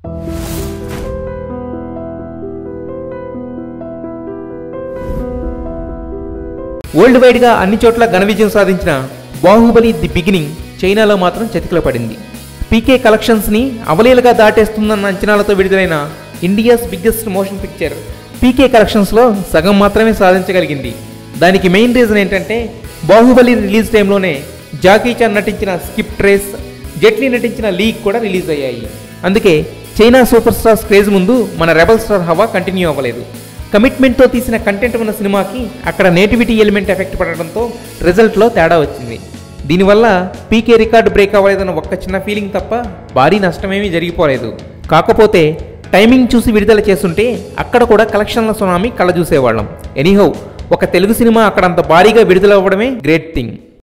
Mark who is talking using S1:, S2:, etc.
S1: world వైడ్గా అన్ని చోట్ల ఘన విజయం సాధించిన బాహుబలి ది బిగినింగ్ చైనాలో మాత్రం చతికిల పడింది పీకే కలెక్షన్స్ని అవలీలగా దాటేస్తుందన్న అంచనాలతో విడుదలైన India's biggest motion picture PK కలెక్షన్స్లో సగం మాత్రమే సాధించగలిగింది దానికి మెయిన్ రీజన్ ఏంటంటే బాహుబలి రిలీజ్ టైంలోనే జాకీ చాన్ నటించిన స్కిప్ ట్రేస్ జెట్లీ నటించిన లీగ్ కూడా రిలీజ్ అయ్యాయి అందుకే చైనా సూపర్ స్టార్స్ క్రేజ్ ముందు మన రెబల్ స్టార్ హవా కంటిన్యూ అవ్వలేదు కమిట్మెంట్తో తీసిన కంటెంట్ ఉన్న సినిమాకి అక్కడ నేటివిటీ ఎలిమెంట్ ఎఫెక్ట్ పడడంతో రిజల్ట్లో తేడా వచ్చింది దీనివల్ల పీకే రికార్డు బ్రేక్ అవ్వలేదన్న ఒక్క చిన్న ఫీలింగ్ తప్ప భారీ నష్టమేమీ జరిగిపోలేదు కాకపోతే టైమింగ్ చూసి విడుదల చేస్తుంటే అక్కడ కూడా కలెక్షన్ల సునామీ కళ్ళ చూసేవాళ్ళం ఎనీహౌ ఒక తెలుగు సినిమా అక్కడ అంత భారీగా విడుదల అవ్వడమే గ్రేట్ థింగ్